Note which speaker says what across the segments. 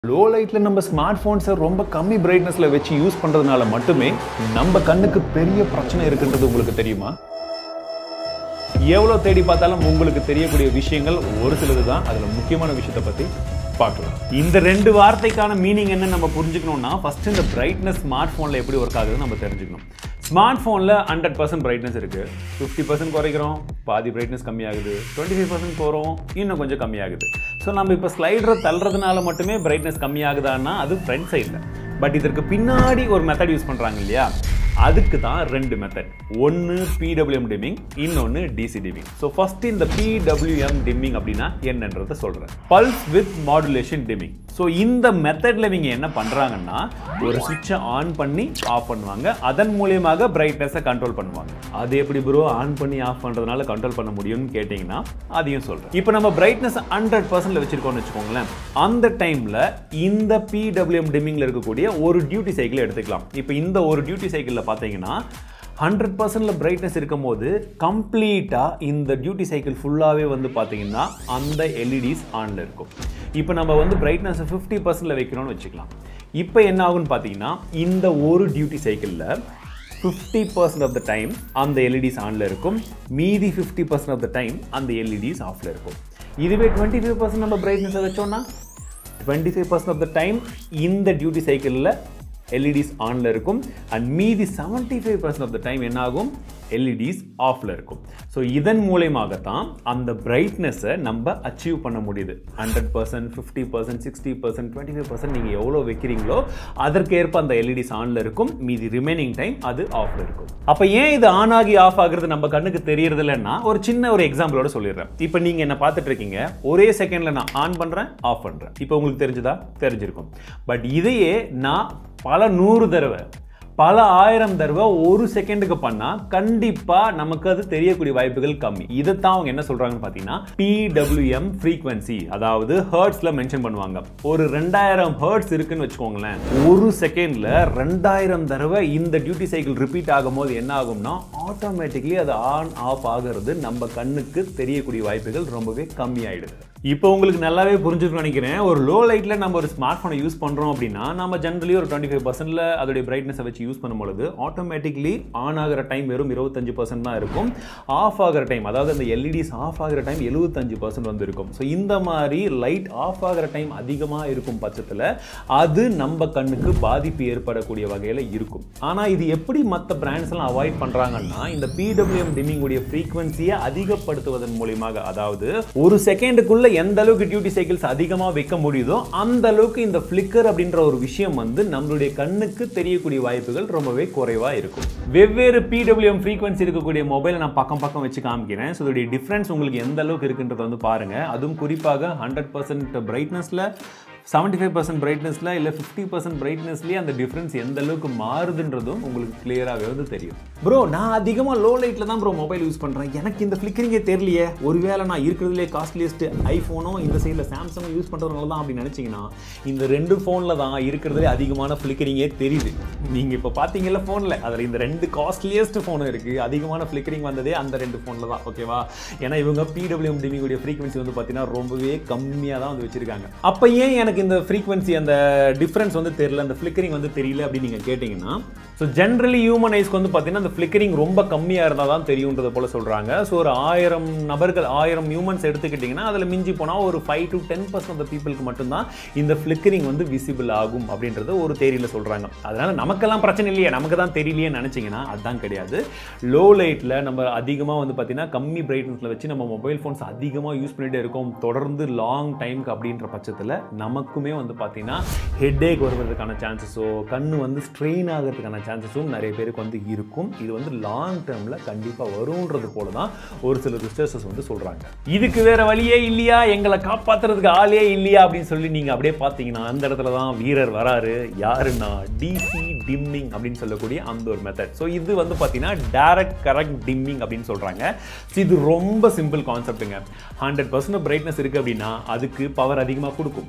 Speaker 1: low லைட்டில் நம்ம smart ஃபோன்ஸை ரொம்ப கம்மி பிரைட்னஸில் வச்சு யூஸ் பண்ணுறதுனால மட்டுமே நம்ம கண்ணுக்கு பெரிய பிரச்சனை இருக்குன்றது உங்களுக்கு தெரியுமா எவ்வளோ தேடி பார்த்தாலும் உங்களுக்கு தெரியக்கூடிய விஷயங்கள் ஒரு சிலது தான் அதில் முக்கியமான விஷயத்தை பற்றி பார்க்கலாம் இந்த ரெண்டு வார்த்தைக்கான மீனிங் என்ன நம்ம புரிஞ்சுக்கணும்னா ஃபர்ஸ்ட் இந்த பிரைட்னஸ் ஸ்மார்ட் ஃபோனில் எப்படி ஒர்க் ஆகுதுன்னு நம்ம தெரிஞ்சுக்கணும் ஸ்மார்ட் ஃபோனில் ஹண்ட்ரட் பர்சன்ட் பிரைட்னஸ் இருக்குது ஃபிஃப்டி பர்சன்ட் குறைக்கிறோம் பாதி பிரைட்னஸ் கம்மியாகுது டுவெண்ட்டி ஃபைவ் பர்சன்ட் போகிறோம் இன்னும் கொஞ்சம் கம்மியாகுது ஸோ நம்ம இப்போ ஸ்லைடரை தள்ளுறதுனால மட்டுமே பிரைட்னஸ் கம்மியாகுதான்னா அது ஃப்ரண்ட் சைடில் பட் இதற்கு பின்னாடி ஒரு மெத்தட் யூஸ் பண்ணுறாங்க இல்லையா அதுக்கு தான் ரெண்டு மெத்தட் ஒன்று பிடபிள்யூஎம் டிம்மிங் இன்னொன்று டிசி டிம்மிங் ஸோ ஃபர்ஸ்ட் இந்த பிடபிள்யூஎம் டிம்மிங் அப்படின்னா என்னன்றதை சொல்கிறேன் pulse width modulation dimming so இந்த மெத்தடில் இவங்க என்ன பண்ணுறாங்கன்னா ஒரு சுவிட்சை ஆன் பண்ணி ஆஃப் பண்ணுவாங்க அதன் மூலியமாக பிரைட்னஸை கண்ட்ரோல் பண்ணுவாங்க அது எப்படி ப்ரோ ஆன் பண்ணி ஆஃப் பண்ணுறதுனால கண்ட்ரோல் பண்ண முடியும்னு கேட்டிங்கன்னா அதையும் சொல்கிறேன் இப்போ நம்ம பிரைட்னஸ் ஹண்ட்ரட் பர்சன்ட்ல வச்சிருக்கோம்னு வச்சுக்கோங்களேன் அந்த டைமில் இந்த பிடபிள்யூஎம் டிம்மிங்கில் இருக்கக்கூடிய ஒரு டியூட்டி சைக்கிள் எடுத்துக்கலாம் இப்போ இந்த ஒரு டியூட்டி சைக்கிளில் பார்த்தீங்கன்னா ஹண்ட்ரட் பர்சன்டில் பிரைட்னஸ் இருக்கும் போது கம்ப்ளீட்டாக இந்த டியூட்டி சைக்கிள் ஃபுல்லாகவே வந்து பார்த்தீங்கன்னா அந்த எல்இடிஸ் ஆனில் இருக்கும் இப்போ நம்ம வந்து பிரைட்னஸை ஃபிஃப்டி பர்சன்டில் வைக்கிறோம்னு வச்சுக்கலாம் இப்போ என்ன ஆகும்னு பார்த்தீங்கன்னா இந்த ஒரு டியூட்டி சைக்கிளில் fifty percent of the time அந்த எல்இடிஸ் ஆனில் இருக்கும் மீதி fifty percent of the time அந்த எல்இடிஸ் ஆஃபில் இருக்கும் இதுவே டுவெண்ட்டி ஃபைவ் பர்சன்ட் நம்ம பிரைட்னஸை வச்சோம்னா twenty five percent of the time இந்த டியூட்டி சைக்கிளில் எல்இடிஸ் ஆனில் இருக்கும் அண்ட் மீதி seventy five percent of the time என்ன ஆகும் எல்இடிஸ் ஆஃபில் இருக்கும் ஸோ இதன் மூலயமாக தான் அந்த பிரைட்னஸை நம்ம அச்சீவ் பண்ண முடியுது hundred percent fifty percent sixty percent twenty five percent நீங்கள் எவ்வளோ வைக்கிறீங்களோ அதற்கேற்ப அந்த எல்இடிஸ் ஆனில் இருக்கும் மீதி ரிமைனிங் டைம் அது ஆஃபில் இருக்கும் அப்போ ஏன் இது ஆன் ஆகி ஆஃப் ஆகுறது நம்ம கண்ணுக்கு தெரியறது இல்லைன்னா ஒரு சின்ன ஒரு எக்ஸாம்பிளோட சொல்லிடுறேன் இப்போ நீங்கள் என்ன பார்த்துட்டு இருக்கீங்க ஒரே செகண்டில் நான் ஆன் பண்ணுறேன் ஆஃப் பண்ணுறேன் இப்போ உங்களுக்கு தெரிஞ்சுதா தெரிஞ்சிருக்கும் பட் இதையே நான் பல நூறு தடவை பல ஆயிரம் தடவை ஒரு செகண்டுக்கு பண்ணா கண்டிப்பா நமக்கு அது தெரியக்கூடிய வாய்ப்புகள் கம்மி இதைத்தான் அவங்க என்ன சொல்றாங்கன்னு பாத்தீங்கன்னா பிடபிள்யூஎம் ஃப்ரீக்வன்சி அதாவது ஹர்ட்ஸ்ல மென்ஷன் பண்ணுவாங்க ஒரு ரெண்டாயிரம் ஹர்ட்ஸ் இருக்குன்னு வச்சுக்கோங்களேன் ஒரு செகண்ட்ல ரெண்டாயிரம் தடவை இந்த டியூட்டி சைக்கிள் ரிப்பீட் ஆகும் போது என்ன ஆகும்னா ஆட்டோமேட்டிக்லி அது ஆன் ஆஃப் ஆகிறது நம்ம கண்ணுக்கு தெரியக்கூடிய வாய்ப்புகள் ரொம்பவே கம்மி ஆயிடுது இப்போ உங்களுக்கு நல்லாவே புரிஞ்சுக்கணும்னு நினைக்கிறேன் ஒரு லோ லைட்டில் நம்ம ஒரு ஸ்மார்ட் ஃபோனை யூஸ் பண்ணுறோம் அப்படின்னா நம்ம ஜென்ரலி ஒரு டுவெண்ட்டி ஃபைவ் பர்சன்டில் அதோடைய பிரைட்னஸை வச்சு யூஸ் பண்ணும்பொழுது ஆட்டோமேட்டிக்லி ஆன் ஆகிற டைம் வெறும் இருபத்தஞ்சு பர்சன்ட் தான் இருக்கும் ஆஃப் ஆகிற டைம் அதாவது அந்த எல்இடிஸ் ஆஃப் ஆகிற டைம் எழுபத்தஞ்சு பர்சன்ட் வந்து இருக்கும் ஸோ இந்த மாதிரி லைட் ஆஃப் ஆகிற டைம் அதிகமாக இருக்கும் பட்சத்தில் அது நம்ம கண்ணுக்கு பாதிப்பு ஏற்படக்கூடிய வகையில் இருக்கும் ஆனால் இது எப்படி மற்ற பிராண்ட்ஸ் எல்லாம் அவாய்ட் பண்ணுறாங்கன்னா இந்த பிடபிள்யூஎம் டிம்மிங் உடைய ஃப்ரீக்வன்சியை அதிகப்படுத்துவதன் மூலியமாக அதாவது ஒரு செகண்டுக்குள்ள எந்த அளவுக்கு டியூட்டி சைக்கிள்ஸ் அதிகமாக வைக்க முடியுதோ அந்த அளவுக்கு இந்த ஃபிளிக்கர் அப்படின்ற ஒரு விஷயம் வந்து நம்மளுடைய கண்ணுக்கு தெரியக்கூடிய வாய்ப்புகள் ரொம்பவே குறைவாக இருக்கும் வெவ்வேறு பிடபிள்யூஎம் ஃப்ரீக்வன்சி இருக்கக்கூடிய மொபைலை நான் பக்கம் பக்கம் வச்சு காமிக்கிறேன் ஸோ இதோடைய டிஃப்ரென்ஸ் உங்களுக்கு எந்த அளவுக்கு இருக்குன்றத வந்து பாருங்க அதுவும் குறிப்பாக ஹண்ட்ரட் பர்சன்ட் பிரைட்னஸில் செவன்ட்டி ஃபைவ் பர்சன்ட் பிரைட்னஸில் இல்லை ஃபிஃப்டி பர்சன்ட் பிரைட்னஸ்லேயே அந்த டிஃப்ரென்ஸ் எந்த அளவுக்கு மாறுதுன்றதும் உங்களுக்கு கிளியராகவே வந்து தெரியும் ப்ரோ நான் அதிகமாக லோ லைட்டில் தான் ப்ரோ மொபைல் யூஸ் பண்ணுறேன் எனக்கு இந்த ஃப்ளிக்கரிங்கே தெரியலையே ஒருவேளை நான் இருக்கிறதுலே காஸ்ட்லியஸ்ட் ஐஃபோனும் இந்த சைடில் சாம்சங்கும் யூஸ் பண்ணுறதுனால தான் அப்படின்னு நினச்சிங்கன்னா இந்த ரெண்டு ஃபோனில் தான் இருக்கிறதுலே அதிகமான ஃப்ளிக்கரிங்கே தெரியுது நீங்கள் இப்போ பார்த்தீங்கல்ல ஃபோனில் அதில் இந்த ரெண்டு காஸ்ட்லியஸ்ட் ஃபோனும் இருக்குது அதிகமான ஃப்ளிக்கரிங் வந்ததே அந்த ரெண்டு ஃபோனில் தான் ஓகேவா ஏன்னா இவங்க பிடபிள்யூஎம் டிமிங்குடைய ஃப்ரீக்வன்சி வந்து பார்த்தீங்கன்னா ரொம்பவே கம்மியாக தான் வந்து வச்சிருக்காங்க அப்போ ஏன் எனக்கு இந்த ஃப்ரீக்வன்சி அந்த டிஃப்ரென்ஸ் வந்து தெரியல அந்த ஃப்ளிக்கரிங் வந்து தெரியல அப்படின்னு நீங்கள் கேட்டிங்கன்னா ஸோ ஜென்ரலி ஹியூமன் ஐஸ்க்கு வந்து பார்த்தீங்கன்னா அந்த ஃப்ளிக்கரிங் ரொம்ப கம்மியாக இருந்தால் தான் தெரியுன்றத போல சொல்கிறாங்க ஸோ ஒரு ஆயிரம் நபர்கள் ஆயிரம் ஹியூமன்ஸ் எடுத்துக்கிட்டிங்கன்னா அதில் மிஞ்சி போனால் ஒரு five to ten percent of பீப்புளுக்கு மட்டும்தான் இந்த ஃப்ளிக்கரிங் வந்து விசிபிள் ஆகும் அப்படின்றது ஒரு தேரியில் சொல்கிறாங்க அதனால் நமக்கெல்லாம் பிரச்சனை இல்லையே நமக்கு தான் தெரியலையே நினச்சிங்கன்னா அதுதான் கிடையாது லோ லைட்டில் நம்ம அதிகமாக வந்து பார்த்தீங்கன்னா கம்மி பிரைட்னஸில் வச்சு நம்ம மொபைல் ஃபோன்ஸ் அதிகமாக யூஸ் பண்ணிகிட்டே இருக்கோம் தொடர்ந்து லாங் டைமுக்கு அப்படின்ற பட்சத்தில் நமக்குமே வந்து பார்த்தீங்கன்னா ஹெட்டேக் வருவதற்கான சான்சஸோ கண்ணு வந்து ஸ்ட்ரெயின் ஆகிறதுக்கான சான்சஸும் நிறைய பேருக்கு வந்து இருக்கும் இது வந்து லாங் டேர்மில் கண்டிப்பாக வரும்ன்றது போல தான் ஒரு சில ரிசர்ச்சர்ஸ் வந்து சொல்கிறாங்க இதுக்கு வேற வழியே இல்லையா எங்களை காப்பாற்றுறதுக்கு ஆளே இல்லையா அப்படின்னு சொல்லி நீங்கள் அப்படியே பார்த்தீங்கன்னா அந்த இடத்துல தான் வீரர் வராரு யாருன்னா டிசி டிம்மிங் அப்படின்னு சொல்லக்கூடிய அந்த ஒரு மெத்தட் ஸோ இது வந்து பார்த்தீங்கன்னா டைரக்ட் கரெக்ட் டிம்மிங் அப்படின்னு சொல்கிறாங்க ஸோ இது ரொம்ப சிம்பிள் கான்செப்ட்டுங்க ஹண்ட்ரட் பர்சன்ட் பிரைட்னஸ் இருக்குது அப்படின்னா அதுக்கு பவர் அதிகமாக கொடுக்கும் ஐம்பது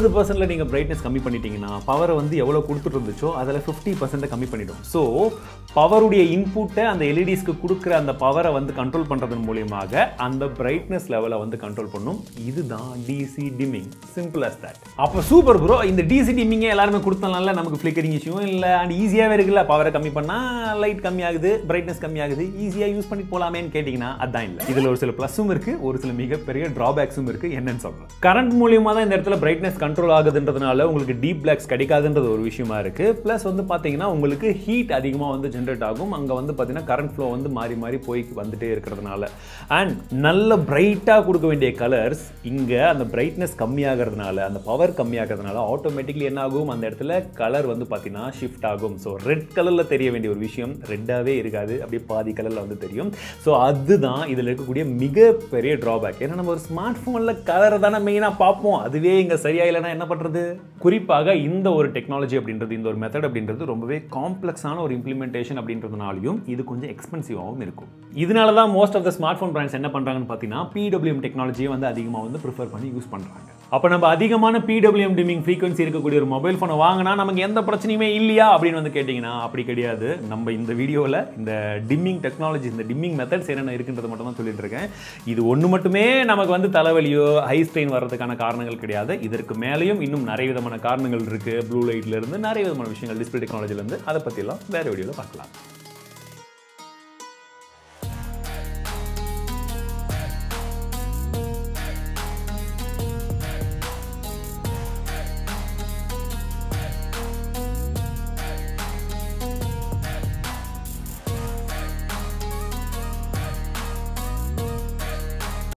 Speaker 1: ஐம்பது பர்சன்ட்ல நீங்கள் பிரைட்னஸ் கம்மி பண்ணிட்டீங்கன்னா பவரை வந்து எவ்வளோ கொடுத்துட்டு இருந்துச்சோ அதில் ஃபிஃப்டி பர்சன்ட்டை கம்மி பண்ணிடும் ஸோ பவருடைய இன்புட்டை அந்த எல்இடிஸ்க்கு கொடுக்குற அந்த பவரை வந்து கண்ட்ரோல் பண்ணுறதன் மூலியமாக அந்த பிரைட்னஸ் லெவலை வந்து கண்ட்ரோல் பண்ணும் இதுதான் DC dimming simple as that அப்போ சூப்பர் ப்ரோ இந்த டிசி டிமிங்கே எல்லாருமே கொடுத்தனால நமக்கு ஃப்ளிக்கரிங் இஷ்யூவும் இல்லை அண்ட் ஈஸியாகவே இருக்குல்ல பவரை கம்மி பண்ணால் லைட் கம்மியாகுது பிரைட்னஸ் கம்மியாகுது ஈஸியாக யூஸ் பண்ணி போகலாமேன்னு கேட்டிங்கன்னா அதான் இல்லை இதில் ஒரு சில ப்ளஸும் இருக்குது ஒரு சில மிகப்பெரிய ட்ராபேக்ஸும் இருக்குது என்னன்னு சொல்கிறேன் கரண்ட் மூலியமாக தான் இந்த இடத்துல பிரைட்னஸ் கண்ட்ரோல் ஆகுதுன்றதுனால உங்களுக்கு டீப் பிளாக்ஸ் கிடைக்காதுன்றது ஒரு விஷயமா இருக்குது ப்ளஸ் வந்து பார்த்தீங்கன்னா உங்களுக்கு ஹீட் அதிகமாக வந்து ஜென்ரேட் ஆகும் அங்கே வந்து பார்த்தீங்கன்னா கரண்ட் ஃப்ளோ வந்து மாறி மாறி போய் வந்துட்டே இருக்கிறதுனால அண்ட் நல்ல பிரைட்டாக கொடுக்க வேண்டிய கலர்ஸ் இங்கே அந்த பிரைட்னஸ் கம்மியாகிறதுனால அந்த பவர் கம்மியாகிறதுனால ஆட்டோமேட்டிக்லி என்ன ஆகும் அந்த இடத்துல கலர் வந்து பார்த்தீங்கன்னா ஷிஃப்ட் ஆகும் ஸோ ரெட் கலரில் தெரிய வேண்டிய ஒரு விஷயம் ரெட்டாகவே இருக்காது அப்படியே பாதி கலரில் வந்து தெரியும் ஸோ அதுதான் இதில் இருக்கக்கூடிய மிகப்பெரிய ட்ராபேக் ஏன்னா நம்ம ஒரு ஸ்மார்ட் ஃபோனில் கலரை தானே மெயினாக பார்ப்போம் அதுவே இங்கே சரியா இல்லைன்னா என்ன பண்ணுறது குறிப்பாக இந்த ஒரு டெக்னாலஜி அப்படின்றது இந்த ஒரு மெத்தட் அப்படின்றது ரொம்பவே காம்ப்ளெக்ஸான ஒரு இம்ப்ளிமெண்டேஷன் அப்படின்றதுனாலையும் இது கொஞ்சம் எக்ஸ்பென்சிவாகவும் இருக்கும் இதனால தான் most of the smart phone brands என்ன பண்ணுறாங்கன்னு பார்த்தீங்கன்னா பிடபிள்யூஎம் டெக்னாலஜியை வந்து அதிகமாக வந்து ப்ரிஃபர் பண்ணி யூஸ் பண்ணுறாங்க அப்போ நம்ம அதிகமான பிடபிள்யூஎம் டிமிங் ஃப்ரீக்வன்சி இருக்கக்கூடிய ஒரு மொபைல் ஃபோனை வாங்கினா நமக்கு எந்த பிரச்சனையுமே இல்லையா அப்படின்னு வந்து கேட்டிங்கன்னா அப்படி கிடையாது நம்ம இந்த வீடியோவில் இந்த டிம்மிங் டெக்னாலஜி இந்த டிம்மிங் மெத்தட்ஸ் என்னென்ன இருக்குன்றதை மட்டும் தான் சொல்லிட்டு இருக்கேன் இது ஒன்று மட்டுமே நமக்கு வந்து தலைவலியோ ஹை ஸ்ட்ரெயின் வர்றதுக்கான காரணங்கள் கிடையாது இதற்கு மேலேயும் இன்னும் நிறைய விதமான காரணங்கள் இருக்குது ப்ளூ லைட்லேருந்து நிறைய விதமான விஷயங்கள் டிஸ்பிளே டெக்னாலஜிலேருந்து அதை பற்றிலாம் வேறு வீடியோவில் பார்க்கலாம்